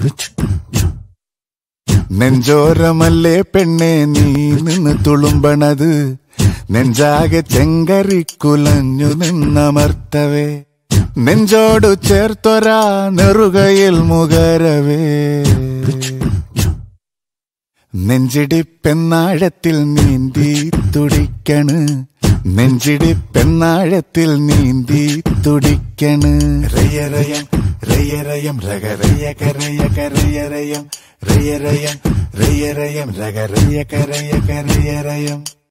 നെഞ്ചോരമല്ലേ പെണ്ണെ നീ നിന്ന് തുളുമ്പണത് നെഞ്ചാകെ ചെങ്കറി കുലഞ്ഞു നിന്നമർത്തവേ നെഞ്ചോടു ചേർത്തൊരാ നെറുകയിൽ മുകരവേ നെഞ്ചിടിപ്പെന്നാഴത്തിൽ നീന്തി തുടിക്കണ് നെഞ്ചിടിപ്പെന്നാഴത്തിൽ നീന്തി തുടിക്കണ് റയറയം റയറയം രകരയ കരയ കരയറയം റയറയം റയറയം രകരയ കരയ കരയറയം